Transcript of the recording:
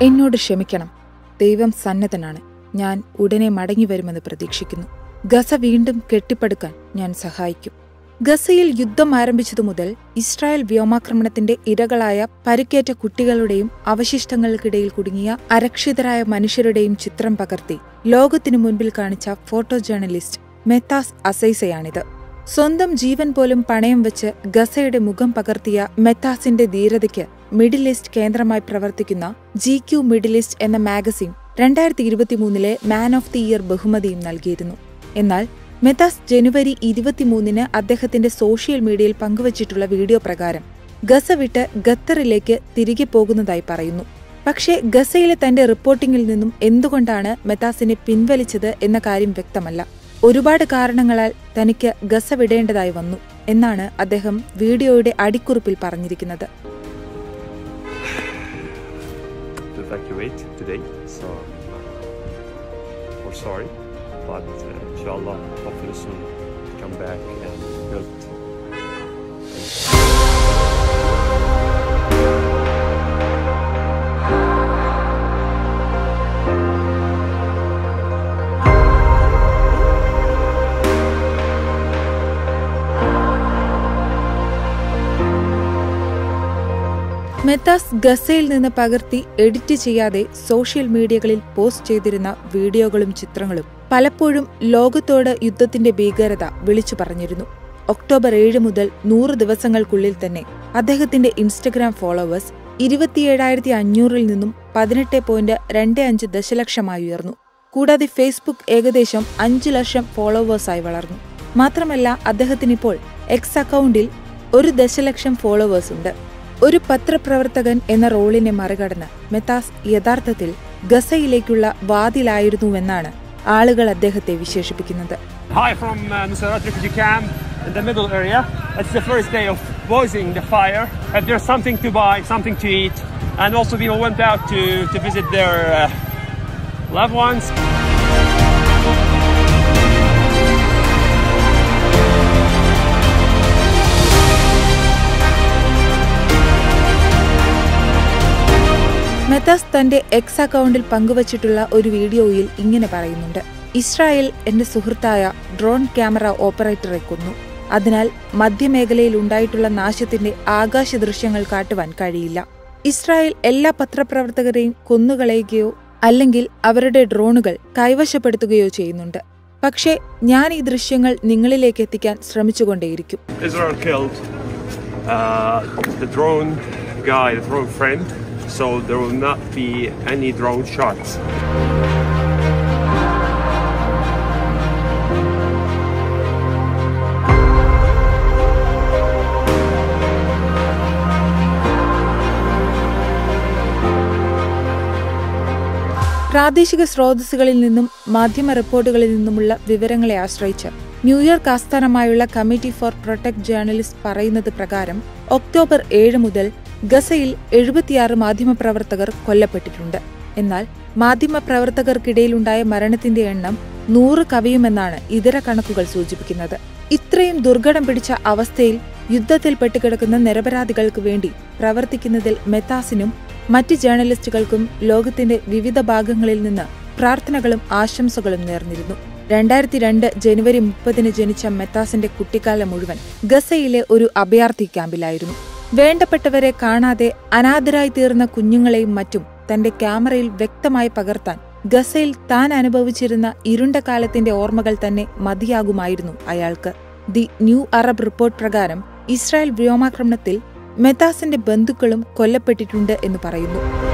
എന്നോട് ക്ഷമിക്കണം ദൈവം സന്നദ്ധനാണ് ഞാൻ ഉടനെ മടങ്ങിവരുമെന്ന് പ്രതീക്ഷിക്കുന്നു ഗസ വീണ്ടും കെട്ടിപ്പടുക്കാൻ ഞാൻ സഹായിക്കും ഗസയിൽ യുദ്ധം ആരംഭിച്ചതു മുതൽ ഇസ്രായേൽ വ്യോമാക്രമണത്തിന്റെ ഇരകളായ പരിക്കേറ്റ കുട്ടികളുടെയും അവശിഷ്ടങ്ങൾക്കിടയിൽ കുടുങ്ങിയ അരക്ഷിതരായ മനുഷ്യരുടെയും ചിത്രം പകർത്തി ലോകത്തിനു മുൻപിൽ കാണിച്ച ഫോട്ടോ ജേർണലിസ്റ്റ് മെത്താസ് അസൈസയാണിത് സ്വന്തം ജീവൻ പോലും പണയം വെച്ച് ഗസയുടെ മുഖം പകർത്തിയ മെത്താസിന്റെ ധീരതയ്ക്ക് മിഡിൽ ഈസ്റ്റ് കേന്ദ്രമായി പ്രവർത്തിക്കുന്ന ജി ക്യു മിഡിൽ ഈസ്റ്റ് എന്ന മാഗസിൻ രണ്ടായിരത്തി ഇരുപത്തിമൂന്നിലെ മാൻ ഓഫ് ദി ഇയർ ബഹുമതിയും നൽകിയിരുന്നു എന്നാൽ മെത്താസ് ജനുവരി ഇരുപത്തിമൂന്നിന് അദ്ദേഹത്തിന്റെ സോഷ്യൽ മീഡിയയിൽ പങ്കുവച്ചിട്ടുള്ള വീഡിയോ പ്രകാരം ഗസ വിട്ട് ഖത്തറിലേക്ക് തിരികെ പോകുന്നതായി പറയുന്നു പക്ഷേ ഗസയിലെ തന്റെ റിപ്പോർട്ടിംഗിൽ നിന്നും എന്തുകൊണ്ടാണ് മെത്താസിനെ പിൻവലിച്ചത് എന്ന കാര്യം വ്യക്തമല്ല ഒരുപാട് കാരണങ്ങളാൽ തനിക്ക് ഗസ വിടേണ്ടതായി വന്നു എന്നാണ് അദ്ദേഹം വീഡിയോയുടെ അടിക്കുറിപ്പിൽ പറഞ്ഞിരിക്കുന്നത് to evacuate today. So we're sorry, but uh, inshallah, hopefully soon come back and build. മെത്താസ് ഗസയിൽ നിന്ന് പകർത്തി എഡിറ്റ് ചെയ്യാതെ സോഷ്യൽ മീഡിയകളിൽ പോസ്റ്റ് ചെയ്തിരുന്ന വീഡിയോകളും ചിത്രങ്ങളും പലപ്പോഴും ലോകത്തോട് യുദ്ധത്തിന്റെ ഭീകരത വിളിച്ചു പറഞ്ഞിരുന്നു ഒക്ടോബർ ഏഴ് മുതൽ നൂറ് ദിവസങ്ങൾക്കുള്ളിൽ തന്നെ അദ്ദേഹത്തിന്റെ ഇൻസ്റ്റഗ്രാം ഫോളോവേഴ്സ് ഇരുപത്തിയേഴായിരത്തി അഞ്ഞൂറിൽ നിന്നും പതിനെട്ട് പോയിന്റ് രണ്ട് അഞ്ച് ദശലക്ഷമായി ഉയർന്നു കൂടാതെ ഫേസ്ബുക്ക് ഏകദേശം അഞ്ചു ലക്ഷം ഫോളോവേഴ്സായി വളർന്നു മാത്രമല്ല അദ്ദേഹത്തിനിപ്പോൾ എക്സ് അക്കൗണ്ടിൽ ഒരു ദശലക്ഷം ഫോളോവേഴ്സ് ഉണ്ട് ഒരു പത്രപ്രവർത്തകൻ എന്ന റോളിനെ മറികടന്ന് മെത്താസ് യഥാർത്ഥത്തിൽ ഗസയിലേക്കുള്ള വാതിലായിരുന്നുവെന്നാണ് ആളുകൾ അദ്ദേഹത്തെ വിശേഷിപ്പിക്കുന്നത് Hi from uh, Nusrat refugee camp in the middle area. It's the first day of voicing the fire. If there's something to buy, something to eat, and also people went out to, to visit their uh, loved ones. മെത്താസ് തന്റെ X അക്കൗണ്ടിൽ പങ്കുവച്ചിട്ടുള്ള ഒരു വീഡിയോയിൽ ഇങ്ങനെ പറയുന്നുണ്ട് Israel എന്റെ സുഹൃത്തായ drone camera ഓപ്പറേറ്ററെ കൊന്നു അതിനാൽ മധ്യമേഖലയിൽ ഉണ്ടായിട്ടുള്ള നാശത്തിന്റെ ആകാശ ദൃശ്യങ്ങൾ കാട്ടുവാൻ കഴിയില്ല ഇസ്രായേൽ എല്ലാ പത്രപ്രവർത്തകരെയും കൊന്നുകളയുകയോ അല്ലെങ്കിൽ അവരുടെ ഡ്രോണുകൾ കൈവശപ്പെടുത്തുകയോ ചെയ്യുന്നുണ്ട് പക്ഷേ ഞാൻ ഈ ദൃശ്യങ്ങൾ നിങ്ങളിലേക്ക് എത്തിക്കാൻ ശ്രമിച്ചുകൊണ്ടേയിരിക്കും Israel killed uh, the drone guy, the drone friend, so there will not be any drone shots. പ്രാദേശിക സ്രോതസ്സുകളിൽ നിന്നും മാധ്യമ റിപ്പോർട്ടുകളിൽ നിന്നുമുള്ള വിവരങ്ങളെ ആശ്രയിച്ച് ന്യൂയോർക്ക് ആസ്ഥാനമായുള്ള കമ്മിറ്റി ഫോർ പ്രൊട്ടക്ട് ജേർണലിസ്റ്റ് പറയുന്നത് പ്രകാരം ഒക്ടോബർ ഏഴ് മുതൽ ഗസയിൽ എഴുപത്തിയാറ് മാധ്യമപ്രവർത്തകർ കൊല്ലപ്പെട്ടിട്ടുണ്ട് എന്നാൽ മാധ്യമപ്രവർത്തകർക്കിടയിലുണ്ടായ മരണത്തിന്റെ എണ്ണം നൂറ് കവിയുമെന്നാണ് ഇതര കണക്കുകൾ സൂചിപ്പിക്കുന്നത് ഇത്രയും ദുർഘടം പിടിച്ച അവസ്ഥയിൽ യുദ്ധത്തിൽ പെട്ടുകിടക്കുന്ന നിരപരാധികൾക്ക് വേണ്ടി പ്രവർത്തിക്കുന്നതിൽ മെത്താസിനും മറ്റ് ജേർണലിസ്റ്റുകൾക്കും ലോകത്തിന്റെ വിവിധ ഭാഗങ്ങളിൽ നിന്ന് പ്രാർത്ഥനകളും ആശംസകളും നേർന്നിരുന്നു രണ്ടായിരത്തി രണ്ട് ജനുവരി മുപ്പതിന് ജനിച്ച മെത്താസിന്റെ കുട്ടിക്കാലം മുഴുവൻ ഗസയിലെ ഒരു അഭയാർത്ഥി ക്യാമ്പിലായിരുന്നു വേണ്ടപ്പെട്ടവരെ കാണാതെ അനാഥരായി തീർന്ന കുഞ്ഞുങ്ങളെയും മറ്റും തന്റെ ക്യാമറയിൽ വ്യക്തമായി പകർത്താൻ ഗസയിൽ താൻ അനുഭവിച്ചിരുന്ന ഇരുണ്ട കാലത്തിന്റെ ഓർമ്മകൾ തന്നെ മതിയാകുമായിരുന്നു അയാൾക്ക് ദി ന്യൂ അറബ് റിപ്പോർട്ട് പ്രകാരം ഇസ്രായേൽ വ്യോമാക്രമണത്തിൽ മെത്താസിന്റെ ബന്ധുക്കളും കൊല്ലപ്പെട്ടിട്ടുണ്ട് എന്ന് പറയുന്നു